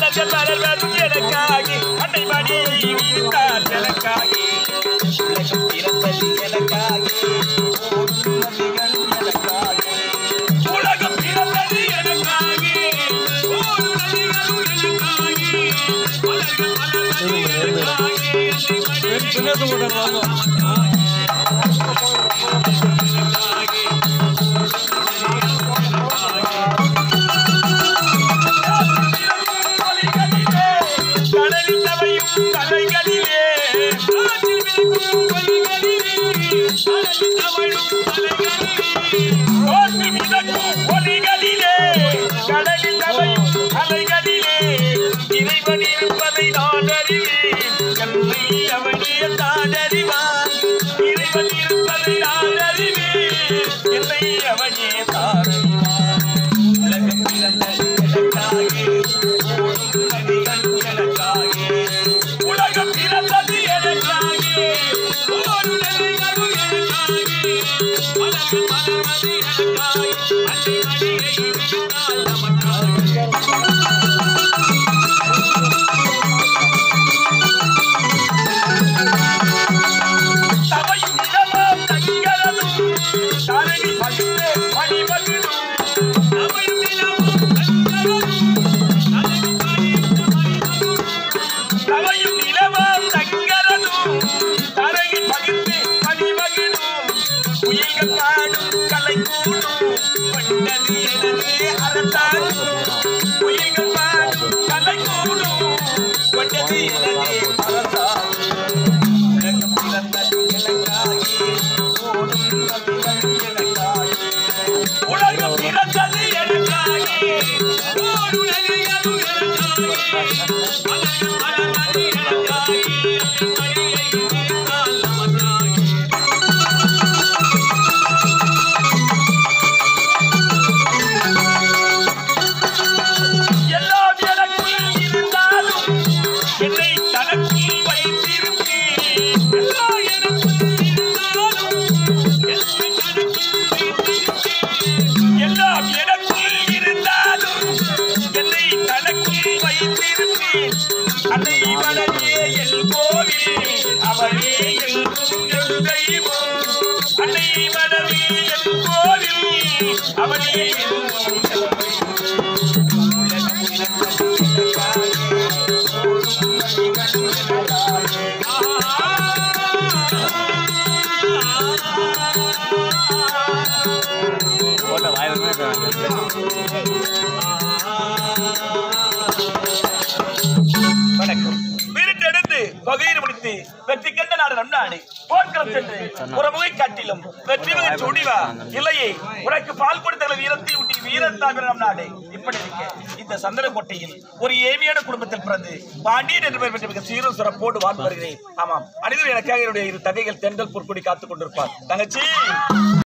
மலர்கள் மலர்வதும் எனக்காகி அன்னை மணி விரித்தார் எனக்காகி உலகம் பிறந்தது எனக்காகி ஓடும் நதிகள் எனக்காகி உலகம் பிறந்தது எனக்காகி ஓடும் நதிகளும் எனக்காகி மலர்கள் மலர்வது எனக்காகி அன்னை மணி கடலில் தவையும் கலைகளிலே காற்றில் மிதக்கும் ஒலிகளிலே கடலில் தவழும் அலைகளிலே காற்றில் மிதக்கும் ஒலிகளிலே கடலில் தவையும் அலைகளிலே இறைவன் இருப்பதை நான் அறிவேன் என்னை அவனே தான் அறிவான் இறைவன் இருப்பதை நான் அறிவேன் என்னை அவனே தான் அறிவான் உலகம் பிறந்தது எனக்காக ஓடும் நதிகள் எனக்காக உலகம் பிறந்தது எனக்காக ஓடும் நதிகளும் எனக்காக மலர்கள் மலர்வது எனக்காக அன்னை மடியை விரித்தால் நமக்காக தவையும் இடமாம் தங்கிறதும் தரணி பகிர்ந்து பணிமகிழும் தவையும் இடமாம் தங்கிறதும் தரணி பகிர்ந்து பணிமகிழும் தவையும் நிலமாம் தங்கிறதும் தரையில் பகிர்ந்து பணிமகிழும் உயிர்கள் பாடும் கலை கூடும் கொண்டது எனவே அரசாங்கம் உயிர்கள் பாடும் கலை கூடும் கொண்டது எனவே அரசாங்கம் உலகம் பிறந்தது எனக்காகி ஓடும் நதிகள் எனக்காகி உலகம் பிறந்தது எனக்காகி ஓடும் நதிகளும் எனக்காகி மலர்கள் மலர்வது எனக்காகி மடியை விரித்தால் நமக்காகி எல்லாம் எனக்குள் இருந்தாலும் என்னை தனக்குள் வைத்திருப்பேன் எல்லாம் எனக்குள் இருந்தாலும் என்னை தனக்குள் வைத்திருப்பேன் எல்லாம் எனக்குள் இருந்தாலும் என்னை தனக்குள் வைத்திருப்பேன் அன்னை வளரே எல் கோவில் அவளே எல் எல் தெய்வம் அன்னை வளரே எல் கோவில் அவளே எல் தெய்வம் போட்ட வாயிலுமே வணக்கம் வீரிட்டெடுத்து பகையில் முடித்து வெற்றி கண்ட நாடு நம் நாடு போர்க்களம் சென்று புறமுகை காட்டிலும் வெற்றி மிக சுடிவா இல்லையே உனக்கு பால் கொடுத்த வீரத்தை ஊட்டி வீரத்தாகிற நம் நாடு இப்படி இருக்க இந்த சந்தன கோட்டையில் ஒரு ஏமியான குடும்பத்தில் பிறந்து பாண்டியன் என்று பெயர் பெற்ற மிக சீரும் சிறப்போடு வாழ்ந்து வருகிறேன் ஆமாம் அனைவரும் எனக்காக என்னுடைய இரு தகைகள் தென்றல் பொற்கொடி காத்துக் கொண்டிருப்பார் தங்கச்சி